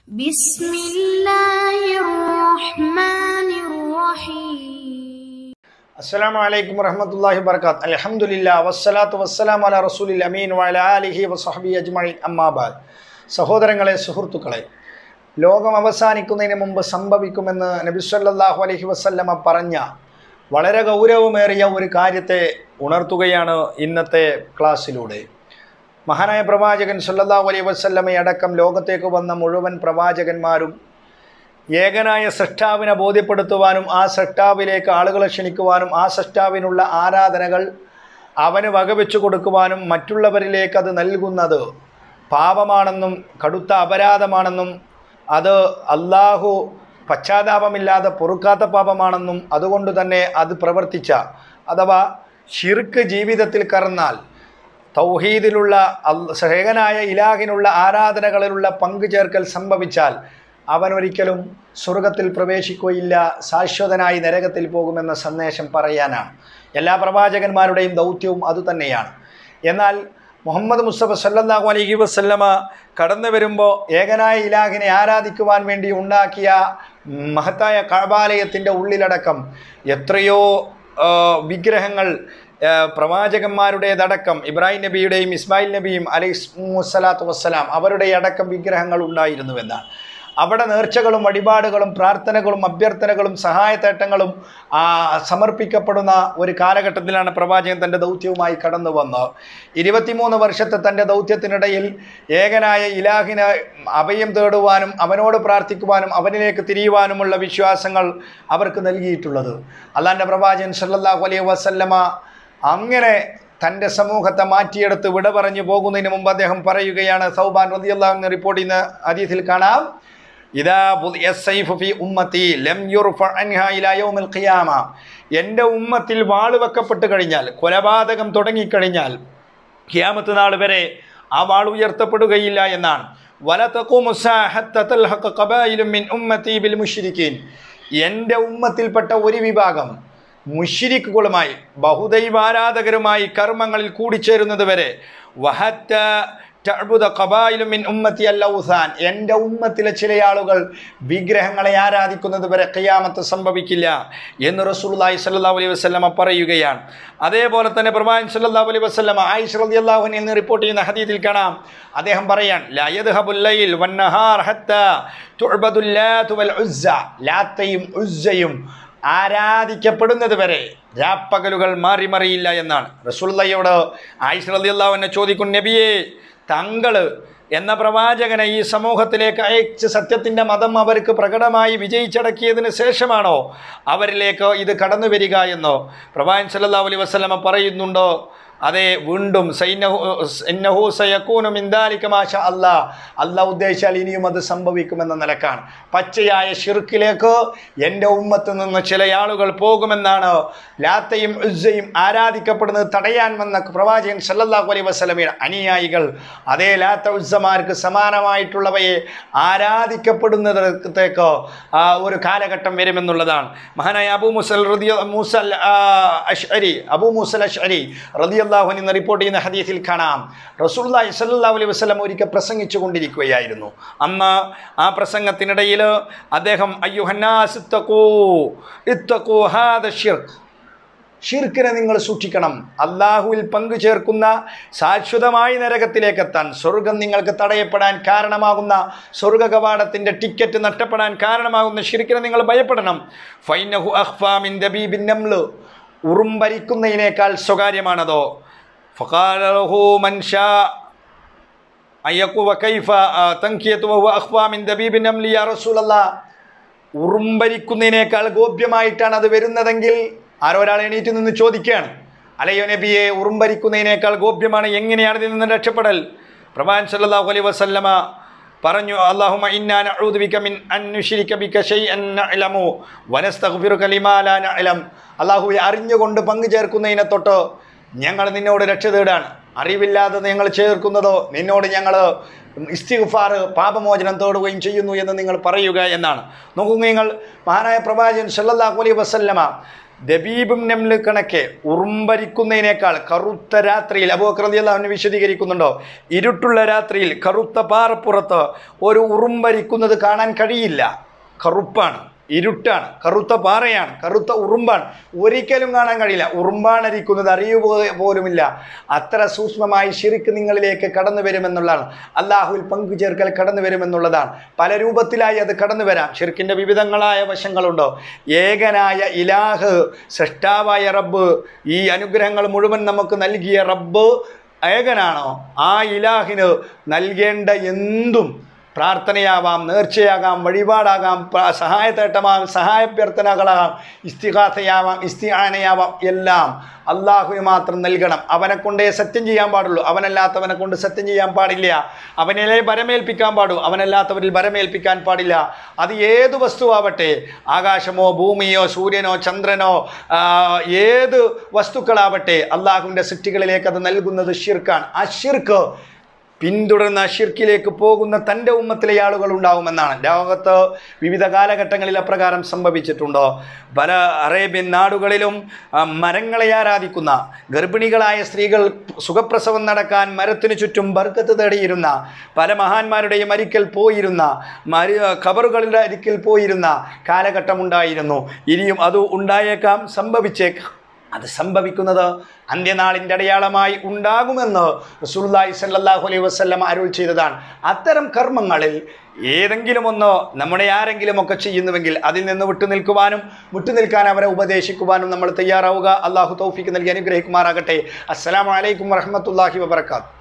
بسم الله الرحمن الرحيم അസ്സലാമു അലൈക്കും വറഹ്മത്തുള്ളാഹി വബർക്കാത്ത് അൽഹംദുലില്ലാ വസ്സലാത്തു വസ്സലാമു അലാ റസൂലിൽ അമീൻ വഅല ആലിഹി വസഹബി അജ്മഈൻ അമ്മാബാദ് സഹോദരങ്ങളെ സുഹൃത്തുക്കളെ ലോകം അവസാനിക്കുന്നതിന് മുമ്പ് സംഭവിക്കുമെന്ന് നബി സല്ലല്ലാഹു അലൈഹി വസല്ലമ പറഞ്ഞ വളരെ ഗൗരവമേറിയ ഒരു കാര്യത്തെ ഉണർത്തുകയാണ് ഇന്നത്തെ ക്ലാസ്സിലൂടെ മഹാനായ പ്രവാചകൻ സല്ലല്ലാഹു അലൈഹി വസല്ലമയടക്കം ലോകത്തേക്ക് വന്ന മുഴുവൻ പ്രവാചകന്മാരും ഏകനായ സൃഷ്ടാവിനെ ബോധ്യപ്പെടുത്തുവാനും ആ സൃഷ്ടാവിലേക്ക് ആളുകളെ ക്ഷണിക്കുവാനും ആ സൃഷ്ടാവിനുള്ള ആരാധനകൾ അവന് വകവെച്ചു കൊടുക്കുവാനും മറ്റുള്ളവരിലേക്ക് അത് നൽകുന്നത് പാപമാണെന്നും കടുത്ത അപരാധമാണെന്നും അത് അള്ളാഹു പശ്ചാത്താപമില്ലാതെ പൊറുക്കാത്ത പാപമാണെന്നും അതുകൊണ്ട് തന്നെ അത് പ്രവർത്തിച്ച അഥവാ ഷിർക്ക് ജീവിതത്തിൽ കറന്നാൽ തൗഹീദിലുള്ള സേകനായ ഇലാഹിനുള്ള ആരാധനകളിലുള്ള പങ്കുചേർക്കൽ സംഭവിച്ചാൽ അവൻ ഒരിക്കലും സ്വർഗത്തിൽ പ്രവേശിക്കുകയില്ല ശാശ്വതനായി നരകത്തിൽ പോകുമെന്ന സന്ദേശം പറയാനാണ് എല്ലാ പ്രവാചകന്മാരുടെയും ദൗത്യവും അതുതന്നെയാണ് എന്നാൽ മുഹമ്മദ് മുസ്തഫ സല്ലല്ലാഹു അലൈഹി വസല്ലമ കടന്നു വരുമ്പോൾ ഏകനായ ഇലാഹിനെ ആരാധിക്കുവാൻ വേണ്ടി ഉണ്ടാക്കിയ മഹത്തായ കഴബാലയത്തിൻ്റെ ഉള്ളിലടക്കം എത്രയോ ആ, വിഗ്രഹങ്ങൾ ആ, പ്രവാചകന്മാരുടേതടക്കം ഇബ്രാഹിം നബിയുടെയും ഇസ്മായിൽ നബിയും അലൈഹി സ്വലാത്തു വസ്സലാം അവരുടെ അടക്കം വിഗ്രഹങ്ങൾ ഉണ്ടായിരുന്നുവെന്നാണ് അവിടെ നേർച്ചകളും വഴിപാടുകളും പ്രാർത്ഥനകളും അഭ്യർത്ഥനകളും സഹായത്തേട്ടങ്ങളും ആ, സമർപ്പിക്കപ്പെടുന്ന ഒരു കാലഘട്ടത്തിലാണ് പ്രവാചകൻ തൻ്റെ ദൗത്യവുമായി കടന്നു വന്നത് ഇരുപത്തിമൂന്ന് വർഷത്തെ തൻ്റെ ദൗത്യത്തിനിടയിൽ ഏകനായ ഇലാഹിനെ അഭയം തേടുവാനും അവനോട് പ്രാർത്ഥിക്കുവാനും അവനിലേക്ക് തിരിയുവാനുമുള്ള വിശ്വാസങ്ങൾ അവർക്ക് നൽകിയിട്ടുള്ളത് അള്ളാൻ്റെ പ്രവാചകൻ സല്ലല്ലാഹു അലൈഹി വസല്ലമ അങ്ങനെ തൻ്റെ സമൂഹത്തെ മാറ്റിയെടുത്ത് വിട പറഞ്ഞു പോകുന്നതിന് മുമ്പ് അദ്ദേഹം പറയുകയാണ് സൗബാൻ റളിയല്ലാഹു അൻഹു റിപ്പോർട്ട് ചെയ്യുന്ന ഹദീസിൽ കാണാം ഇതാ ബുദിയ സൈഫു ഫി ഉമ്മത്തി ലം യുർഫ അൻഹാ ഇലാ യൗമിൽ ഖിയാമ എൻ്റെ ഉമ്മത്തിൽ വാള് വെക്കപ്പെട്ട് കഴിഞ്ഞാൽ കൊലപാതകം തുടങ്ങിക്കഴിഞ്ഞാൽ ഖിയാമത്ത് നാൾ വരെ ആ വാൾ ഉയർത്തപ്പെടുകയില്ല എന്നാണ് വല തഖൂമു സാഹത്ത തൽഹഖ ഖബായിലു മിൻ ഉമ്മത്തി ബിൽ മുശ്രിക്കീൻ എൻ്റെ ഉമ്മത്തിൽപ്പെട്ട ഒരു വിഭാഗം മുഷിരിക്കുകളുമായി ബഹുദൈവാരാധകരുമായി കർമ്മങ്ങളിൽ കൂടിച്ചേരുന്നത് വരെ വഹത്ത തഅബുദ ഖബായിലു മിൻ ഉമ്മത്തി അല്ലൗസാൻ എൻ്റെ ഉമ്മത്തിലെ ചില ആളുകൾ വിഗ്രഹങ്ങളെ ആരാധിക്കുന്നത് വരെ ഖിയാമത്ത് സംഭവിക്കില്ല എന്ന് റസൂലുള്ളാഹി സ്വല്ലല്ലാഹു അലൈഹി വസല്ലമ പറയുകയാണ് അതേപോലെ തന്നെ പ്രവാചകൻ സ്വല്ലല്ലാഹു അലൈഹി വസല്ലമ ആയിഷ റളിയല്ലാഹു അൻഹ എന്ന് റിപ്പോർട്ട് ചെയ്യുന്ന ഹദീസിൽ കാണാം അദ്ദേഹം പറയാൻ ലാ യദ്ഹബുൽ ലൈൽ വന്നഹാർ ഹത്താ തുഅബദുൽ ലാത്ത് വൽ ഉസ്സ ലാത്തയും ഉസ്സയും ആരാധിക്കപ്പെടുന്നത് വരെ രാപ്പകലുകൾ മാറി മറിയില്ല എന്നാണ് റസൂള്ളയോട് ആയിഷ റളിയല്ലാഹു അൻഹ ചോദിക്കും നബിയെ തങ്ങൾ എന്ന പ്രവാചകനെ ഈ സമൂഹത്തിലേക്ക് അയച്ച് സത്യത്തിൻ്റെ മതം അവർക്ക് പ്രകടമായി വിജയിച്ചടക്കിയതിന് ശേഷമാണോ അവരിലേക്ക് ഇത് കടന്നു വരിക എന്നോ പ്രവാചൻ സല്ലല്ലാഹു അലൈഹി വസല്ലമ പറയുന്നുണ്ടോ അതെ വീണ്ടും സൈനഹു സയക്കൂനു മിന്ദാലിക മാഷ അല്ലാ അല്ല ഉദ്ദേശിച്ചാൽ ഇനിയും അത് സംഭവിക്കുമെന്ന നിലക്കാണ് പച്ചയായ ഷിർക്കിലേക്ക് എൻ്റെ ഉമ്മത്ത് നിന്ന് ചില ആളുകൾ പോകുമെന്നാണ് ലാത്തയും ഉസ്സയും ആരാധിക്കപ്പെടുന്നത് തടയാൻ വന്ന പ്രവാചകൻ സല്ലല്ലാഹു അലൈഹി വസല്ലമയുടെ അനുയായികൾ അതേ ലാത്ത ഉസ്സമാർക്ക് സമാനമായിട്ടുള്ളവയെ ആരാധിക്കപ്പെടുന്നതിലേക്ക് ആ, ഒരു കാലഘട്ടം വരുമെന്നുള്ളതാണ് മഹാനായ അബൂ മുസൽ റദിയ മൂസൽ ആ, അഷ്അരി അബൂ മുസൽ അഷ്അരി റളിയല്ലാഹു അൻഹു എന്ന് റിപ്പോർട്ട് ചെയ്യുന്ന ഹദീസിൽ കാണാം റസൂലുള്ളാഹി സ്വല്ലല്ലാഹു അലൈഹി വസല്ലം ഒരിക്കൽ പ്രസംഗിച്ചു കൊണ്ടിരിക്കുകയായിരുന്നു അന്ന് ആ പ്രസംഗത്തിനിടയിൽ അദ്ദേഹം അയ്യുഹന്നാസ് ഇത്തഖൂ ഇത്തഖൂ ഹാദ ഷിർക്ക് ഷിർക്കിനെ നിങ്ങൾ സൂക്ഷിക്കണം അള്ളാഹുവിൽ പങ്കു ചേർക്കുന്ന ശാശ്വതമായ നരകത്തിലേക്ക് എത്താൻ സ്വർഗം നിങ്ങൾക്ക് തടയപ്പെടാൻ കാരണമാകുന്ന സ്വർഗ കവാടത്തിൻ്റെ ടിക്കറ്റ് നഷ്ടപ്പെടാൻ കാരണമാകുന്ന ഷിർക്കിനെ നിങ്ങൾ ഭയപ്പെടണം ഫൈനഹു അഹ്ഫാമിൻ ദബീബിൻ നംലു ഉറുമ്പരിക്കുന്നതിനേക്കാൾ സ്വകാര്യമാണതോ ഫഖാലഹു മൻഷാ അയ്യക്കു വകൈഫ തൻകിയത്തു വഹുവ അഖ്ഫാമിൻ ദബീബിൻ നംലി യാ റസൂലല്ലാ ഉറുമ്പരിക്കുന്നതിനേക്കാൾ ഗോപ്യമായിട്ടാണ് അത് വരുന്നതെങ്കിൽ ആരോ ഒരാൾ എണീറ്റ് നിന്ന് ചോദിക്കുകയാണ് അലയോ നബിയെ ഉറുമ്പരിക്കുന്നതിനേക്കാൾ ഗോപ്യമാണ് എങ്ങനെയാണ് ഇതിൽ നിന്ന് രക്ഷപ്പെടൽ പ്രവാൻ സല്ലല്ലാഹു അലൈഹി വസല്ലമ പറഞ്ഞു അല്ലാഹുമ്മ ഇന്നാ നഊദു ബിക മിൻ അൻ നുശ്രിക ബിക ഷൈഅൻ നഅലമു വനസ്തഗ്ഫിറുക ലിമാ ലാ നഅലം അല്ലാഹുവെ അറിഞ്ഞുകൊണ്ട് പങ്കു ചേർക്കുന്നതിനെ തൊട്ട് ഞങ്ങൾ നിന്നോട് രക്ഷ തേടാണ് അറിവില്ലാതെ നിങ്ങൾ ചേർക്കുന്നതോ നിന്നോട് ഞങ്ങൾ ഇസ്തിഗ്ഫാർ പാപമോചനം തേടുകയും ചെയ്യുന്നു എന്ന് നിങ്ങൾ പറയുക എന്നാണ് നോക്കൂ നിങ്ങൾ മഹാനായ പ്രവാചകൻ സല്ലല്ലാഹു അലൈഹി വസല്ലമ ദബീബും നെമ്ല് കണക്കെ ഉറുമ്പരിക്കുന്നതിനേക്കാൾ കറുത്ത രാത്രിയിൽ അബോക്രതിയല്ല അവന് വിശദീകരിക്കുന്നുണ്ടോ ഇരുട്ടുള്ള രാത്രിയിൽ കറുത്ത പാറപ്പുറത്ത് ഒരു ഉറുമ്പരിക്കുന്നത് കാണാൻ കഴിയില്ല കറുപ്പാണ് ഇരുട്ടാണ് കറുത്ത പാറയാണ് കറുത്ത ഉറുമ്പാണ് ഒരിക്കലും കാണാൻ കഴിയില്ല ഉറുമ്പാണരിക്കുന്നത് അറിയുക പോലുമില്ല അത്ര സൂക്ഷ്മമായി ഷിറിക്ക് നിങ്ങളിലേക്ക് കടന്നു വരുമെന്നുള്ളതാണ് അള്ളാഹുവിൽ പങ്കുചേർക്കൽ കടന്നു വരുമെന്നുള്ളതാണ് പല രൂപത്തിലായി അത് കടന്നു വരാം ഷിർക്കിൻ്റെ വിവിധങ്ങളായ വശങ്ങളുണ്ടോ ഏകനായ ഇലാഹ് സൃഷ്ടാവായ റബ്ബ് ഈ അനുഗ്രഹങ്ങൾ മുഴുവൻ നമുക്ക് നൽകിയ റബ്ബ് ഏകനാണോ ആ ഇലാഹിന് നൽകേണ്ട എന്തും പ്രാർത്ഥനയാവാം നേർച്ചയാകാം വഴിപാടാകാം പ്ര- സഹായത്തേട്ടമാകാം സഹായഭ്യർത്ഥനകളാകാം ഇസ്തിഹാസയാവാം ഇസ്തിആനയാവാം എല്ലാം അള്ളാഹുവിന് മാത്രം നൽകണം അവനെ കൊണ്ടേ സത്യം ചെയ്യാൻ പാടുള്ളൂ അവനല്ലാത്തവനെ കൊണ്ട് സത്യം ചെയ്യാൻ പാടില്ല അവനെ ഭരമേൽപ്പിക്കാൻ പാടൂ അവനല്ലാത്തവരിൽ ഭരമേൽപ്പിക്കാൻ പാടില്ല അത് ഏത് വസ്തുവാവട്ടെ ആകാശമോ ഭൂമിയോ സൂര്യനോ ചന്ദ്രനോ ആ, ഏത് വസ്തുക്കളാവട്ടെ അള്ളാഹുവിൻ്റെ സൃഷ്ടികളിലേക്ക് അത് നൽകുന്നത് ഷിർക്കാണ് ആ ഷിർക്ക് പിന്തുടർന്ന ഷിർക്കിലേക്ക് പോകുന്ന തൻ്റെ ഉമ്മത്തിലെ ആളുകൾ ഉണ്ടാവുമെന്നാണ് ലോകത്ത് വിവിധ കാലഘട്ടങ്ങളിൽ അപ്രകാരം സംഭവിച്ചിട്ടുണ്ടോ പല അറേബ്യൻ നാടുകളിലും ആ, മരങ്ങളെ ആരാധിക്കുന്ന ഗർഭിണികളായ സ്ത്രീകൾ സുഖപ്രസവം നടക്കാൻ മരത്തിനു ചുറ്റും ബർക്കത്ത് തേടിയിരുന്ന പല മഹാന്മാരുടെയും അരിക്കൽ പോയിരുന്ന മരി ഖബറുകളുടെ അരിക്കൽ പോയിരുന്ന കാലഘട്ടമുണ്ടായിരുന്നു ഇനിയും അത് ഉണ്ടായേക്കാം സംഭവിച്ചേക്കാം അത് സംഭവിക്കുന്നത് അന്ത്യനാളിൻ്റെ അടയാളമായി ഉണ്ടാകുമെന്ന് റസൂലുള്ളാഹി സ്വല്ലല്ലാഹു അലൈഹി വസല്ലം അരുൾ ചെയ്തതാണ് അത്തരം കർമ്മങ്ങളിൽ ഏതെങ്കിലും ഒന്ന് നമ്മുടെ ആരെങ്കിലും ഒക്കെ ചെയ്യുന്നുവെങ്കിൽ അതിൽ നിന്ന് വിട്ടു നിൽക്കുവാനും വിട്ടു നിൽക്കാൻ അവരെ ഉപദേശിക്കുവാനും നമ്മൾ തയ്യാറാവുക അള്ളാഹു തൗഫീക്ക് നൽകി അനുഗ്രഹിക്കുമാറാകട്ടെ അസ്സലാമു അലൈക്കും വറഹ്മത്തുള്ളാഹി വബർക്കാത്തു